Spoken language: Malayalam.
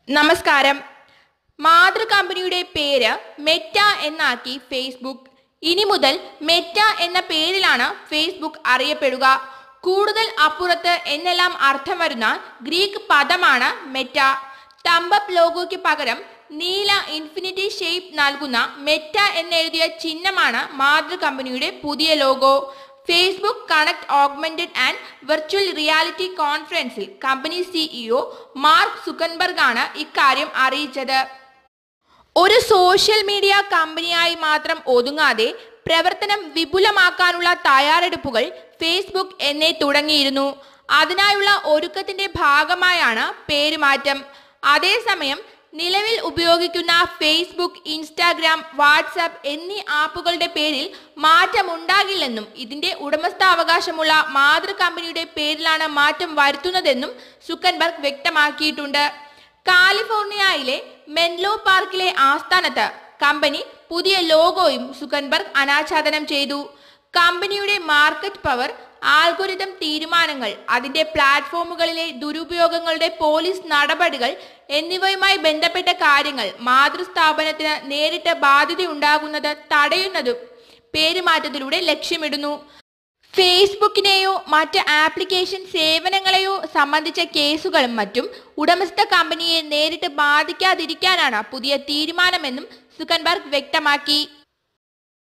നമസ്കാരം മാതൃ കമ്പനിയുടെ പേര് മെറ്റ എന്നാക്കി ഫേസ്ബുക്ക് ഇനി മുതൽ മെറ്റ എന്ന പേരിലാണ് ഫേസ്ബുക്ക് അറിയപ്പെടുക കൂടുതൽ അപ്പുറത്ത് എന്നെല്ലാം അർത്ഥം വരുന്ന ഗ്രീക്ക് പദമാണ് മെറ്റ തമ്പപ്പ് ലോഗോയ്ക്ക് പകരം നീല ഇൻഫിനിറ്റി ഷേപ്പ് നൽകുന്ന മെറ്റ എന്നെഴുതിയ ചിഹ്നമാണ് മാതൃ കമ്പനിയുടെ പുതിയ logo Facebook Connect augmented and virtual reality കോൺഫറൻസിൽ കമ്പനി സിഇഒ മാർക്ക് സുക്കൻബർഗ് ആണ് ഇക്കാര്യം അറിയിച്ചത് ഒരു സോഷ്യൽ മീഡിയ കമ്പനിയായി മാത്രം ഒതുങ്ങാതെ പ്രവർത്തനം വിപുലമാക്കാനുള്ള തയ്യാറെടുപ്പുകൾ ഫേസ്ബുക്ക് എന്നേ തുടങ്ങിയിരുന്നു അതിനായുള്ള ഒരുക്കത്തിന്റെ ഭാഗമായാണ് പേരുമാറ്റം അതേസമയം നിലവിൽ ഉപയോഗിക്കുന്ന ഫേസ്ബുക്ക് ഇൻസ്റ്റാഗ്രാം വാട്സാപ്പ് എന്നീ ആപ്പുകളുടെ പേരിൽ മാറ്റമുണ്ടാകില്ലെന്നും ഇതിന്റെ ഉടമസ്ഥാവകാശമുള്ള മാതൃ കമ്പനിയുടെ പേരിലാണ് മാറ്റം വരുത്തുന്നതെന്നും സുക്കൻബർഗ് വ്യക്തമാക്കിയിട്ടുണ്ട് കാലിഫോർണിയയിലെ മെൻലോ പാർക്കിലെ ആസ്ഥാനത്ത് കമ്പനി പുതിയ ലോഗോയും സുക്കൻബർഗ് അനാച്ഛാദനം ചെയ്തു കമ്പനിയുടെ മാർക്കറ്റ് പവർ ആൽഗോരിതം തീരുമാനങ്ങൾ അതിന്റെ പ്ലാറ്റ്ഫോമുകളിലെ ദുരുപയോഗങ്ങളുടെ പോലീസ് നടപടികൾ എന്നിവയുമായി ബന്ധപ്പെട്ട കാര്യങ്ങൾ മാതൃസ്ഥാപനത്തിന് നേരിട്ട് ബാധ്യതയുണ്ടാകുന്നത് തടയുന്നതും പേരുമാറ്റത്തിലൂടെ ലക്ഷ്യമിടുന്നു ഫേസ്ബുക്കിനെയോ മറ്റ് ആപ്ലിക്കേഷൻ സേവനങ്ങളെയോ സംബന്ധിച്ച കേസുകളും മറ്റും ഉടമസ്ഥ കമ്പനിയെ നേരിട്ട് ബാധിക്കാതിരിക്കാനാണ് പുതിയ തീരുമാനമെന്നും സുക്കൻബർഗ് വ്യക്തമാക്കി